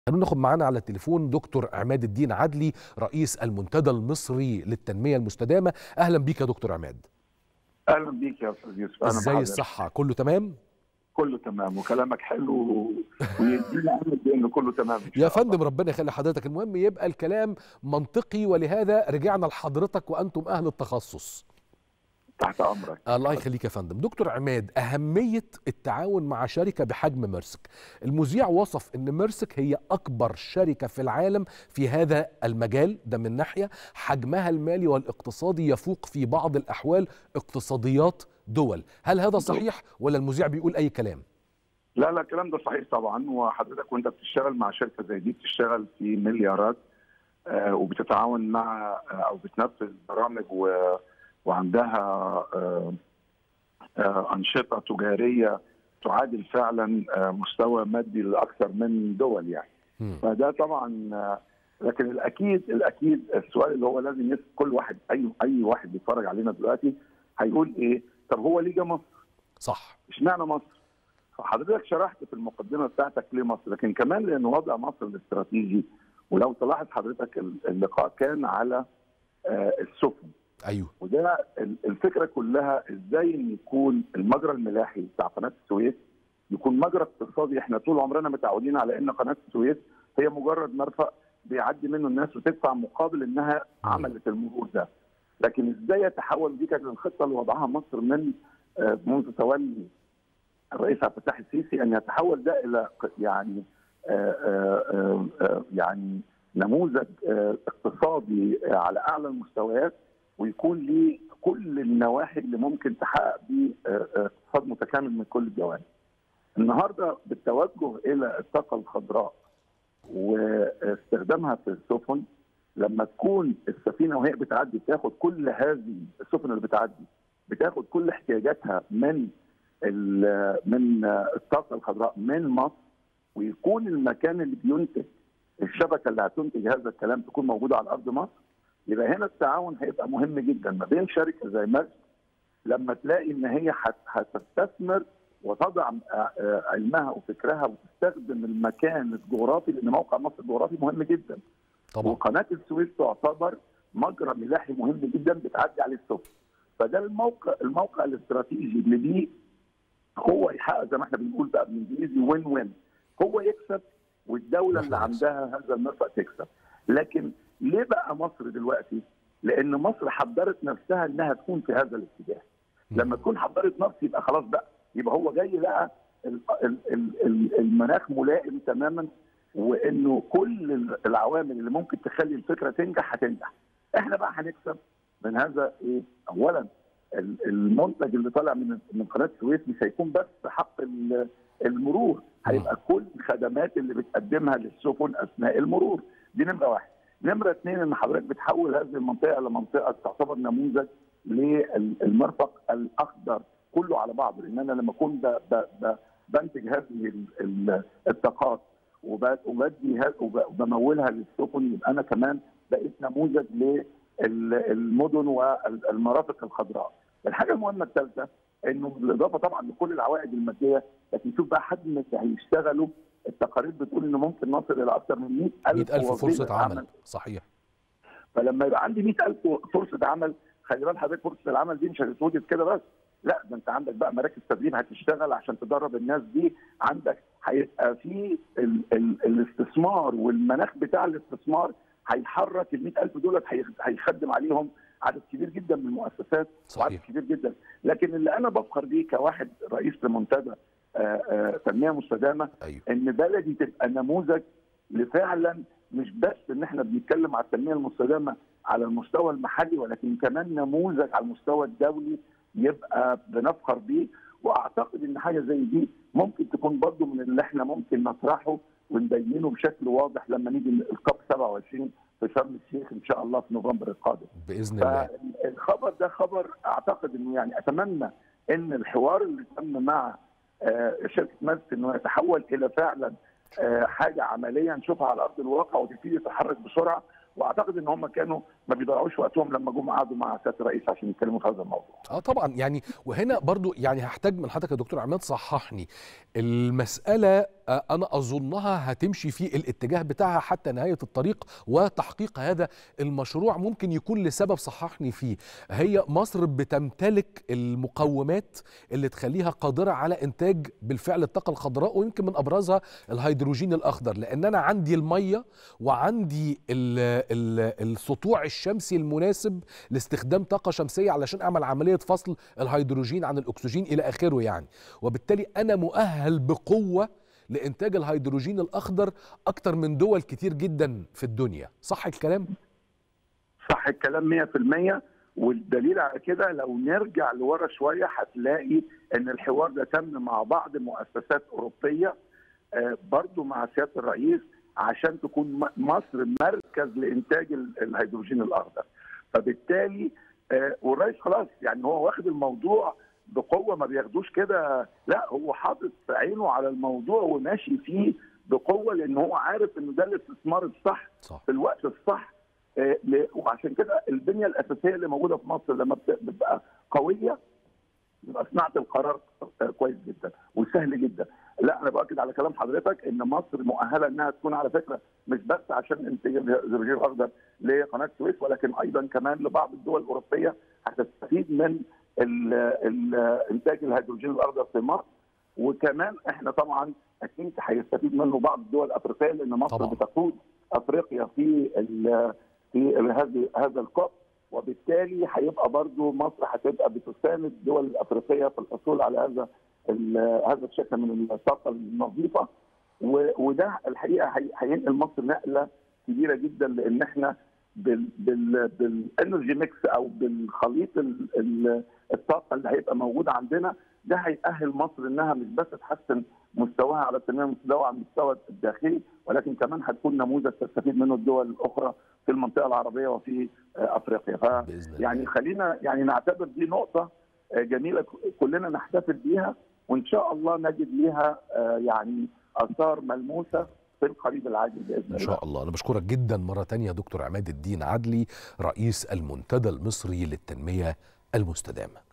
خلونا ناخد معانا على التليفون دكتور عماد الدين عدلي رئيس المنتدى المصري للتنميه المستدامه اهلا بيك يا دكتور عماد اهلا بيك يا استاذ يوسف اهلا ازاي بحضرتك. الصحه كله تمام كله تمام وكلامك حلو و- ويدينا امل بانه كله تمام إن شاء يا الله. فندم ربنا يخلي حضرتك المهم يبقى الكلام منطقي ولهذا رجعنا لحضرتك وانتم اهل التخصص تحت امرك الله يخليك يا فندم دكتور عماد أهمية التعاون مع شركة بحجم ميرسك المذيع وصف أن ميرسك هي أكبر شركة في العالم في هذا المجال ده من ناحية حجمها المالي والاقتصادي يفوق في بعض الأحوال اقتصاديات دول هل هذا صحيح ولا المذيع بيقول أي كلام لا لا الكلام ده صحيح طبعا وحضرتك وانت بتشتغل مع شركه زي دي بتشتغل في مليارات آه وبتتعاون مع آه او بتنفذ برامج و وعندها آه آه انشطه تجاريه تعادل فعلا آه مستوى مادي لاكثر من دول يعني مم. فده طبعا آه، لكن الاكيد الاكيد السؤال اللي هو لازم يسال كل واحد اي اي واحد بيتفرج علينا دلوقتي هيقول ايه طب هو ليه جه مصر؟ صح اشمعنى مصر؟ فحضرتك شرحت في المقدمه بتاعتك ليه مصر لكن كمان لان وضع مصر الاستراتيجي ولو تلاحظ حضرتك ال- اللقاء كان على آه، السفن أيوه وده ال- الفكره كلها ازاي ان يكون المجرى الملاحي بتاع قناه السويس يكون مجرى اقتصادي احنا طول عمرنا متعودين على ان قناه السويس هي مجرد مرفأ بيعدي منه الناس وتدفع مقابل انها عملت المرور ده لكن ازاي يتحول دي كانت الخطه اللي وضعها مصر من آه، منذ تولي الرئيس عبد الفتاح السيسي ان يتحول ده الى ق- يعني آه، آه، آه، آه، يعني نموذج آه، اقتصادي آه، على اعلى المستويات ويكون ليه كل النواحي اللي ممكن تحقق بيه آه، آه، اقتصاد متكامل من كل الجوانب. النهارده بالتوجه الى الطاقه الخضراء واستخدامها في السفن لما تكون السفينه وهي بتعدي بتاخد كل هذه السفن اللي بتعدي بتاخد كل احتياجاتها من ال- من الطاقه الخضراء من مصر ويكون المكان اللي بينتج الشبكه اللي هتنتج هذا الكلام تكون موجوده على ارض مصر يبقى هنا التعاون هيبقى مهم جدا ما بين شركه زي ميرسك لما تلاقي ان هي هت- هتستثمر وتضع آه، آه، علمها وفكرها وتستخدم المكان الجغرافي لان موقع مصر الجغرافي مهم جدا طبعا وقناه السويس تعتبر مجرى ملاحي مهم جدا بتعدي عليه السفن فده الموقع الموقع الاستراتيجي اللي بيه هو يحقق زي ما احنا بنقول بقى بالانجليزي وين وين هو يكسب والدوله اللي نحن نكسب. عندها هذا المرفأ تكسب لكن ليه بقى مصر دلوقتي؟ لان مصر حضرت نفسها انها تكون في هذا الاتجاه لما تكون حضرت نفس يبقى خلاص بقى يبقى هو جاي لقى ال- ال- ال- ال- المناخ ملائم تماما وانه كل العوامل اللي ممكن تخلي الفكره تنجح هتنجح احنا بقى هنكسب من هذا ايه اولا ال- المنتج اللي طالع من من قناه السويس مش هيكون بس حق ال- المرور هيبقى كل الخدمات اللي بتقدمها للسفن اثناء المرور دي نمره واحد نمره اثنين ان حضرتك بتحول هذه المنطقه لمنطقه تعتبر نموذج للمرفق الاخضر كله على بعضه لان انا لما اكون ب- ب- ب- بنتج هذه ال- ال- الطاقات وب- وبدي ه- وب- وبمولها للسفن يبقى انا كمان بقيت نموذج للمدن والمرافق الخضراء. الحاجه المهمه الثالثه انه بالاضافه طبعا لكل العوائد الماديه لكن شوف بقى حد من اللي هيشتغلوا التقارير بتقول انه ممكن نصل الى اكثر من 100000 100000 فرصة وظيفة عمل صحيح فلما يبقى عندي 100000 فرصه عمل خلي بال حضرتك فرصه العمل دي مش هتتوجد كده بس لا ده انت عندك بقى مراكز تدريب هتشتغل عشان تدرب الناس دي عندك هيبقى في ال ال الاستثمار والمناخ بتاع الاستثمار هيحرك ال 100000 دولت هي- هيخدم عليهم عدد كبير جدا من المؤسسات وعدد صحيح كبير جدا لكن اللي انا بفخر بيه كواحد رئيس لمنتدى آه، آه، تنميه مستدامه أيوه ان بلدي تبقى نموذج لفعلا مش بس ان احنا بنتكلم على التنميه المستدامه على المستوى المحلي ولكن كمان نموذج على المستوى الدولي يبقى بنفخر بيه واعتقد ان حاجه زي دي ممكن تكون برضو من اللي احنا ممكن نطرحه ونبينه بشكل واضح لما نيجي الكاب 27 في شرم الشيخ ان شاء الله في نوفمبر القادم. بإذن الله فالخبر ده خبر اعتقد انه يعني اتمنى ان الحوار اللي تم مع آه، شركه ماسك انه يتحول الى فعلا آه، حاجه عمليه نشوفها على ارض الواقع وتبتدي تتحرك بسرعه واعتقد ان هم كانوا ما بيضيعوش وقتهم لما جم قعدوا مع سياده الرئيس عشان يتكلموا في هذا الموضوع. اه طبعا يعني وهنا برضو يعني هحتاج من حضرتك يا دكتور عماد صححني المساله آه، انا اظنها هتمشي في الاتجاه بتاعها حتى نهايه الطريق وتحقيق هذا المشروع ممكن يكون لسبب صححني فيه هي مصر بتمتلك المقومات اللي تخليها قادره على انتاج بالفعل الطاقه الخضراء ويمكن من ابرزها الهيدروجين الاخضر لان انا عندي الميه وعندي ال ال السطوع الشمسي المناسب لاستخدام طاقه شمسيه علشان اعمل عمليه فصل الهيدروجين عن الاكسجين الى اخره يعني وبالتالي انا مؤهل بقوه لانتاج الهيدروجين الاخضر اكتر من دول كتير جدا في الدنيا صح الكلام صح الكلام 100% والدليل على كده لو نرجع لورا شويه هتلاقي ان الحوار ده تم مع بعض مؤسسات اوروبيه آه، برضو مع سياده الرئيس عشان تكون م- مصر مركز لانتاج ال- الهيدروجين الاخضر فبالتالي آه، والرئيس خلاص يعني هو واخد الموضوع بقوه ما بياخدوش كده لا هو حاطط عينه على الموضوع وماشي فيه بقوه لان هو عارف انه ده الاستثمار الصح صح في الوقت الصح آه، ل- وعشان كده البنيه الاساسيه اللي موجوده في مصر لما بت- بتبقى قويه يبقى صناعه القرار آه، كويس جدا وسهل جدا لا انا باكد على كلام حضرتك ان مصر مؤهله انها تكون على فكره مش بس عشان انتاج الهيدروجين الاخضر لقناه السويس ولكن ايضا كمان لبعض الدول الاوروبيه هتستفيد من ال- ال- انتاج الهيدروجين الاخضر في مصر وكمان احنا طبعا اكيد هيستفيد منه بعض الدول الافريقيه لان مصر طبعاً. بتقود افريقيا في ال في ال- هذه هذا الكوب وبالتالي هيبقى برضو مصر هتبقى بتساند الدول الافريقيه في الحصول على هذا ال- هذا الشكل من الطاقه النظيفه و- وده الحقيقه هي- هينقل مصر نقله كبيره جدا لان احنا بال بال بالانرجي ميكس او بالخليط ال- ال- الطاقه اللي هيبقى موجود عندنا ده هيأهل مصر انها مش بس تحسن مستواها على التنميه المستوى على المستوى الداخلي ولكن كمان هتكون نموذج تستفيد منه الدول الاخرى في المنطقه العربيه وفي آه، افريقيا ف باذن الله يعني خلينا يعني نعتبر دي نقطه آه، جميله كلنا نحتفل بيها وان شاء الله نجد ليها آه، يعني اثار ملموسه في القريب العاجل باذن ان الله شاء الله انا بشكرك جدا مره تانية دكتور عماد الدين عدلي رئيس المنتدى المصري للتنميه المستدامه